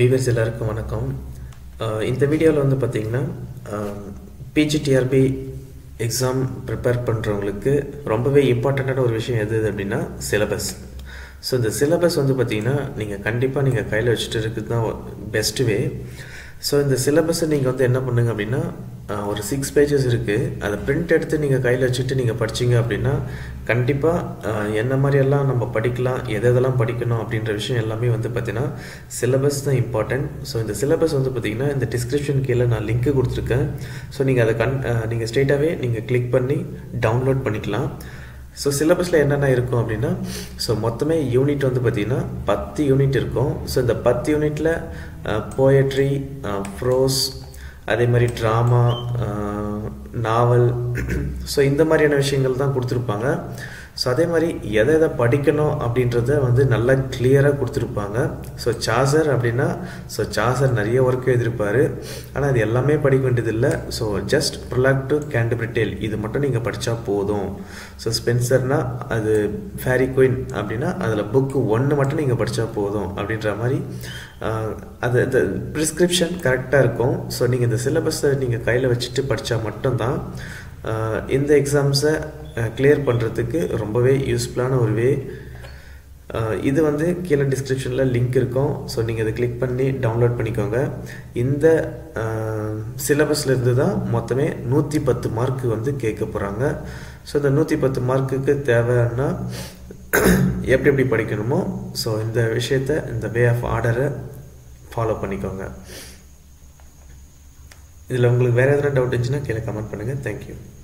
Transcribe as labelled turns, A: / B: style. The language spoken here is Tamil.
A: வியூவர்ஸ் எல்லாருக்கும் வணக்கம் அஹ் இந்த வீடியோவில் வந்து பார்த்தீங்கன்னா பிஜிடிஆர்பி எக்ஸாம் ப்ரிப்பேர் பண்ணுறவங்களுக்கு ரொம்பவே இம்பார்ட்டண்ட்டான ஒரு விஷயம் எது அப்படின்னா சிலபஸ் ஸோ இந்த சிலபஸ் வந்து பார்த்தீங்கன்னா நீங்கள் கண்டிப்பாக நீங்கள் கையில் வச்சுட்டு இருக்குது தான் பெஸ்ட் வே ஸோ இந்த சிலபஸை நீங்கள் வந்து என்ன பண்ணுங்க அப்படின்னா அஹ், ஒரு சிக்ஸ் பேஜஸ் இருக்குது அதை பிரிண்ட் எடுத்து நீங்கள் கையில் வச்சுட்டு நீங்கள் படிச்சீங்க அப்படின்னா கண்டிப்பாக என்ன மாதிரியெல்லாம் நம்ம படிக்கலாம் எது எதெல்லாம் படிக்கணும் அப்படின்ற விஷயம் எல்லாமே வந்து பார்த்தீங்கன்னா சிலபஸ் தான் இம்பார்ட்டன்ட் ஸோ இந்த சிலபஸ் வந்து பார்த்தீங்கன்னா இந்த டிஸ்கிரிப்ஷன் கீழே நான் லிங்க் கொடுத்துருக்கேன் ஸோ நீங்கள் அதை கண் நீங்கள் ஸ்ட்ரெயிட்டாகவே நீங்கள் கிளிக் பண்ணி டவுன்லோட் பண்ணிக்கலாம் ஸோ சிலபஸில் என்னென்ன இருக்கும் அப்படின்னா ஸோ மொத்தமே யூனிட் வந்து பார்த்தீங்கன்னா பத்து யூனிட் இருக்கும் ஸோ இந்த பத்து யூனிட்டில் போயட்ரி ப்ரோஸ் அதே மாதிரி ட்ராமா நாவல் ஸோ இந்த மாதிரியான விஷயங்கள் தான் கொடுத்துருப்பாங்க ஸோ அதே மாதிரி எதை எதை படிக்கணும் அப்படின்றத வந்து நல்லா கிளியராக கொடுத்துருப்பாங்க ஸோ சார்ஜர் அப்படின்னா ஸோ சார்ஜர் நிறைய ஒர்க் எழுதியிருப்பார் ஆனால் இது எல்லாமே படிக்க வேண்டியதில்லை ஸோ ஜஸ்ட் ப்ரொலாக்டு கேண்டபிரிட்டேல் இது மட்டும் நீங்கள் படித்தா போதும் ஸோ ஸ்பென்சர்னா அது ஃபேரி குயின் அப்படின்னா அதில் புக்கு ஒன்று மட்டும் நீங்கள் படித்தா போதும் அப்படின்ற மாதிரி ஆஹ், அது அந்த ப்ரிஸ்கிரிப்ஷன் கரெக்டாக இருக்கும் ஸோ நீங்கள் இந்த சிலபஸை நீங்கள் கையில் வச்சுட்டு படித்தா மட்டும்தான் ஆஹ், இந்த எக்ஸாம்ஸை கிளியர் பண்ணுறதுக்கு ரொம்பவே யூஸ்ஃபுல்லான ஒரு வே இது வந்து கீழே டிஸ்கிரிப்ஷனில் லிங்க் இருக்கும் ஸோ நீங்கள் அதை கிளிக் பண்ணி டவுன்லோட் பண்ணிக்கோங்க இந்த சிலபஸில் இருந்து தான் மொத்தமே நூற்றி பத்து மார்க் வந்து கேட்க போகிறாங்க ஸோ இந்த நூற்றி பத்து மார்க்குக்கு தேவைன்னா எப்படி எப்படி படிக்கணுமோ ஸோ இந்த விஷயத்த இந்த வே ஆஃப் ஆர்டரை ஃபாலோ பண்ணிக்கோங்க இதில் உங்களுக்கு வேறு எதனா டவுட் இருந்துச்சுன்னா கீழே கமெண்ட் பண்ணுங்கள் தேங்க்யூ